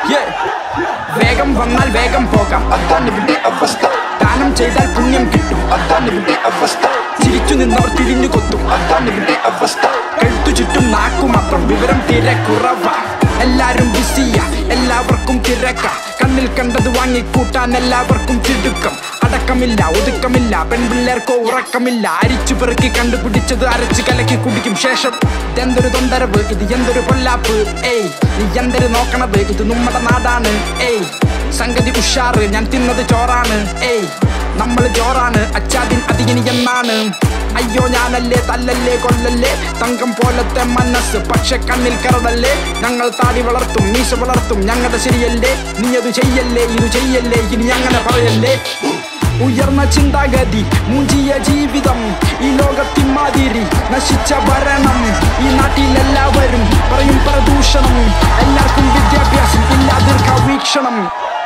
Yeah. വേഗം വന്നാൽ വേഗം പോകാം അതാണ് ഇവിടെ അവസ്ഥ ദാനം ചെയ്താൽ പുണ്യം കിട്ടും അതാണ് ഇവിടെ അവസ്ഥ ചിരിച്ചു നിന്നവർ തിരിഞ്ഞു കൊത്തും അതാണ് ഇവിടെ അവസ്ഥ കഴുത്തു ചുറ്റും നാക്കു മാത്രം വിവരം തീരെ കുറവാ എല്ലാരും ബിസിയ എല്ലാവർക്കും തിരക്ക കണ്ണിൽ കണ്ടത് വാങ്ങിക്കൂട്ടാൻ എല്ലാവർക്കും തിടുക്കം അടക്കമില്ല ഒതുക്കമില്ല പെൺപിള്ളേർക്കോ ഉറക്കമില്ല അരിച്ചു പെറുക്കി കണ്ടുപിടിച്ചത് അരച്ച് കലക്കി കുടിക്കും ശേഷം ഇതെന്തൊരു തൊന്തരവ് ഇത് എന്തൊരു പൊല്ലാപ്പ് ഏയ് നീ എന്തൊരു നോക്കണത് ഇത് നമ്മുടെ നാടാണ് ഏയ് സംഗതി ഉഷാറ് ഞാൻ തിന്നത് ചോറാണ് ഏയ് നമ്മൾ ജോറാണ് അച്ചാദിൻ അതിനി എന്നാണ് അയ്യോ ഞാനല്ലേ തല്ലല്ലേ കൊല്ലല്ലേ തങ്കം പോലത്തെ മനസ്സ് പക്ഷെ കണ്ണിൽ കറടല്ലേ ഞങ്ങൾ താടി വളർത്തും മീശ വളർത്തും ഞങ്ങളുടെ ശരിയല്ലേ നീ അത് ചെയ്യല്ലേ ഇത് ചെയ്യല്ലേ ഇനി അങ്ങനെ പറയല്ലേ ഉയർന്ന ചിന്താഗതി മുഞ്ചിയ ജീവിതം ഈ ലോകത്തിൻ മാതിരി നശിച്ച ഭരണം ഈ നാട്ടിലെല്ലാവരും പറയും പ്രദൂഷണം എല്ലാവർക്കും വിദ്യാഭ്യാസം ഇല്ല ദീർഘവീക്ഷണം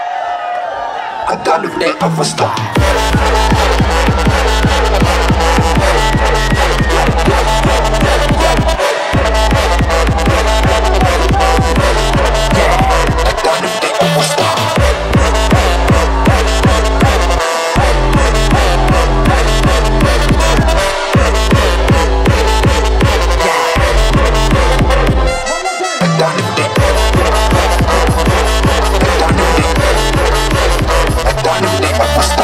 അതാണ് ഇവിടെ അവസ്ഥ അതാണ് ഇവിടെ അവസ്ഥ അതാണ് ഇവിടെ അതാണ് ഇവിടെ അതാണ് ഇവിടെ അവസ്ഥ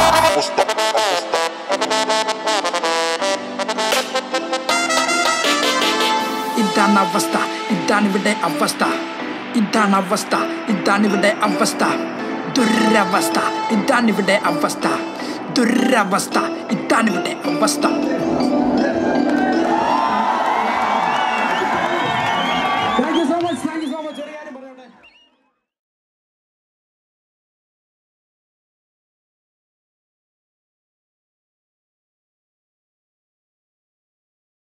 ഇതാണ് അവസ്ഥ ഇതാണ് ഇവിടെ അവസ്ഥ ഇതാണ് അവസ്ഥ ഇതാണ് ഇവിടെ അവസ്ഥ ദുരവസ്ഥ ഇതാണ് ഇവിടെ അവസ്ഥ ദുരവസ്ഥ ഇതാണ് ഇവിടെ അവസ്ഥ